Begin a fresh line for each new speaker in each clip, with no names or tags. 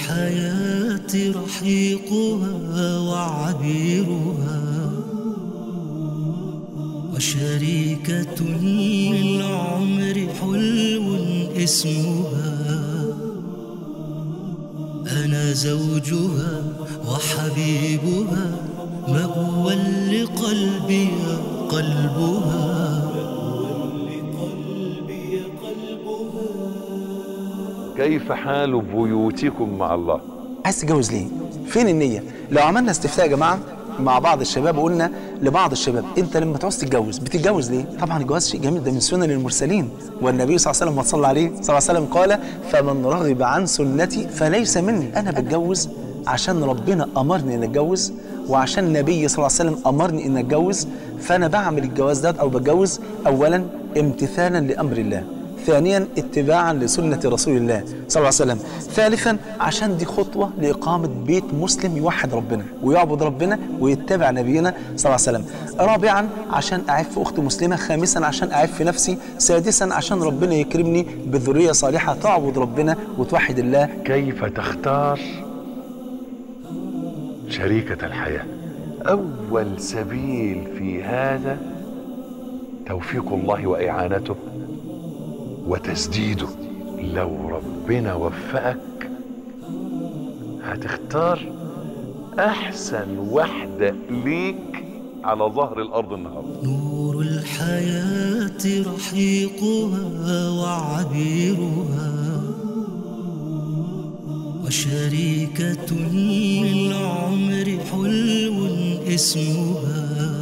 الحياة رحيقها وعبيرها وشريكة للعمر حلو اسمها أنا زوجها وحبيبها مأوى لقلبي قلبها
كيف حال بيوتكم مع الله
عايز تتجوز ليه؟ فين النية؟ لو عملنا استفتاء يا جماعة مع بعض الشباب وقلنا لبعض الشباب انت لما تعوز تتجوز بتتجوز ليه؟ طبعا الجواز شيء جميل ده من سنن المرسلين والنبي صلى الله عليه وسلم ما صلى عليه صلى الله عليه وسلم قال فمن رغب عن سنتي فليس مني انا بتجوز عشان ربنا امرني ان اتجوز وعشان النبي صلى الله عليه وسلم امرني ان اتجوز فانا بعمل الجواز ده او بتجوز اولا امتثالا لامر الله ثانيا اتباعا لسنة رسول الله صلى الله عليه وسلم ثالثا عشان دي خطوة لإقامة بيت مسلم يوحد ربنا ويعبد ربنا ويتبع نبينا صلى الله عليه وسلم رابعا عشان أعف أخت مسلمة خامسا عشان أعف نفسي سادسا عشان ربنا يكرمني بذرية صالحة تعبد ربنا وتوحد الله
كيف تختار شريكة الحياة أول سبيل في هذا توفيق الله وإعانته وتسديده لو ربنا وفقك هتختار أحسن واحدة ليك على ظهر الأرض النهاردة
نور الحياة رحيقها وعبيرها وشريكة للعمر حلو اسمها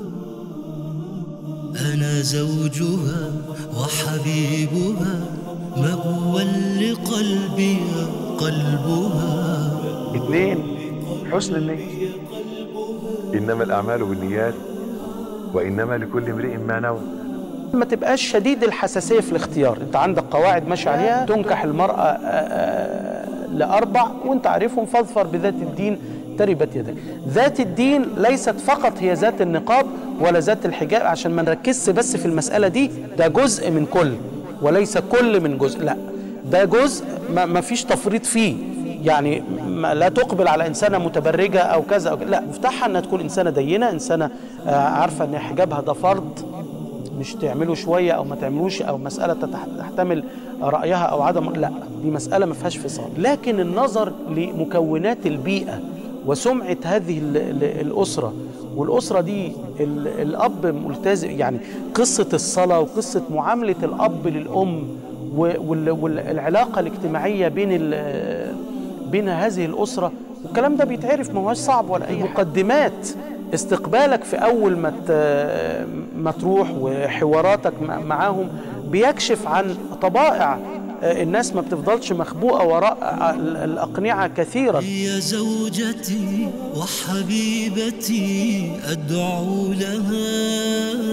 أنا زوجها وحبيبها مأوى لقلبي قلبها
اثنين حسن النية إنما الأعمال بالنيات وإنما لكل امرئ ما نوى
ما تبقاش شديد الحساسية في الاختيار انت عندك قواعد ماشي عليها تنكح المرأة آه، آه، لأربع وانت عارفهم فاظفر بذات الدين تربت يدك ذات الدين ليست فقط هي ذات النقاب ولا ذات الحجاب عشان ما نركزش بس في المسألة دي ده جزء من كل وليس كل من جزء لا ده جزء ما ما فيش تفريط فيه يعني ما لا تقبل على انسانه متبرجه او كذا أو كذا. لا مفتاحها انها تكون انسانه دينه انسانه آه، عارفه ان حجابها ده فرض مش تعمله شويه او ما تعملوش او مساله تتح- تحتمل رايها او عدم لا دي مساله ما فيهاش فصال لكن النظر لمكونات البيئه وسمعه هذه ال- ال- الاسره والاسره دي ال- الاب ملتزم يعني قصه الصلاه وقصه معامله الاب للام و- وال- والعلاقه الاجتماعيه بين ال- بين هذه الاسره والكلام ده بيتعرف ما هوش صعب ولا اي مقدمات استقبالك في اول ما ت- ما تروح وحواراتك مع- معاهم بيكشف عن طبائع آه، الناس ما بتفضلش مخبوءه وراء ال- الاقنعه كثيرا
هي زوجتي وحبيبتي أدعو لها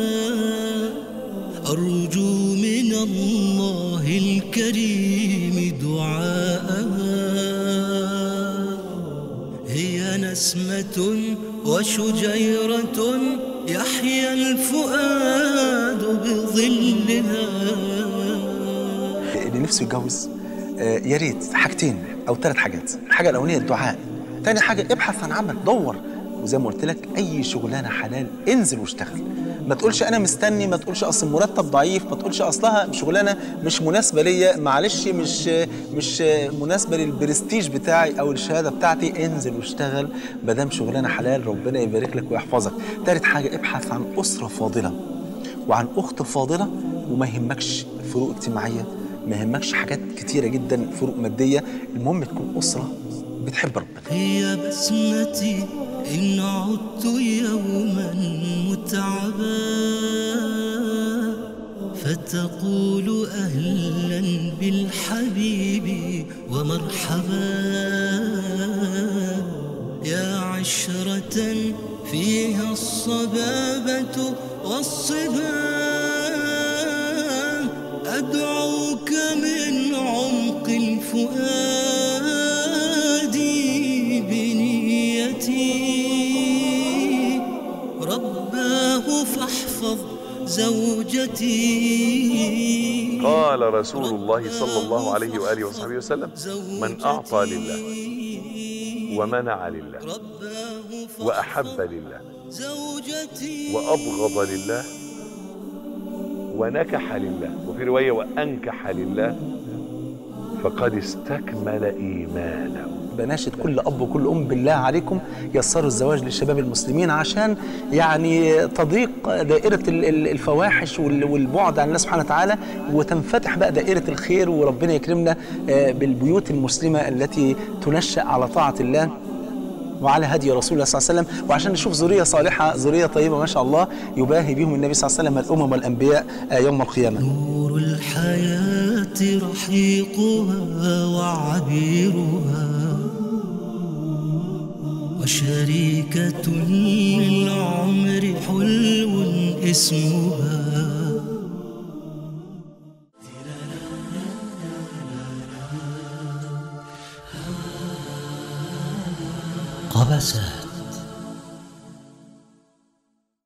أرجو من الله الكريم دعاءها هي نسمة وشجيرة يحيا الفؤاد بظلها
اللي نفسه يتجوز آه، يا ريت حاجتين او ثلاث حاجات الحاجه الاولانيه الدعاء تاني حاجه ابحث عن عمل دور وزي ما قلت لك اي شغلانه حلال انزل واشتغل ما تقولش انا مستني ما تقولش اصل المرتب ضعيف ما تقولش اصلها شغلانه مش مناسبه ليا معلش مش مش مناسبه للبرستيج بتاعي او الشهاده بتاعتي انزل واشتغل ما دام شغلانه حلال ربنا يبارك لك ويحفظك ثالث حاجه ابحث عن اسره فاضله وعن اخت فاضله وما يهمكش فروق اجتماعيه ما يهمكش حاجات كتيره جدا فروق ماديه المهم تكون اسره بتحب ربنا
هي بسمتي إن عدت يوما متعبا فتقول أهلا بالحبيب ومرحبا يا عشرة فيها الصبابة والصبا أدعوك من عمق الفؤاد بنيتي رباه فاحفظ زوجتي
قال قال رسول الله صلى الله عليه وآله وصحبه وسلم من أعطى لله ومنع لله
رباه
وأحب لله
زوجتي
وأبغض لله ونكح لله وفي رواية وأنكح لله فقد استكمل إيمانه
بناشد كل اب وكل ام بالله عليكم يسروا الزواج للشباب المسلمين عشان يعني تضيق دائره ال- ال- الفواحش وال- والبعد عن الله سبحانه وتعالى وتنفتح بقى دائره الخير وربنا يكرمنا آه، بالبيوت المسلمه التي تنشا على طاعه الله وعلى هدي رسول الله صلى الله عليه وسلم وعشان نشوف ذريه صالحه ذريه طيبه ما شاء الله يباهي بهم النبي صلى الله عليه وسلم الامم والانبياء آه، يوم القيامه
نور الحياة رحيقها وعبيرها وشريكة للعمر حلو اسمها قبسات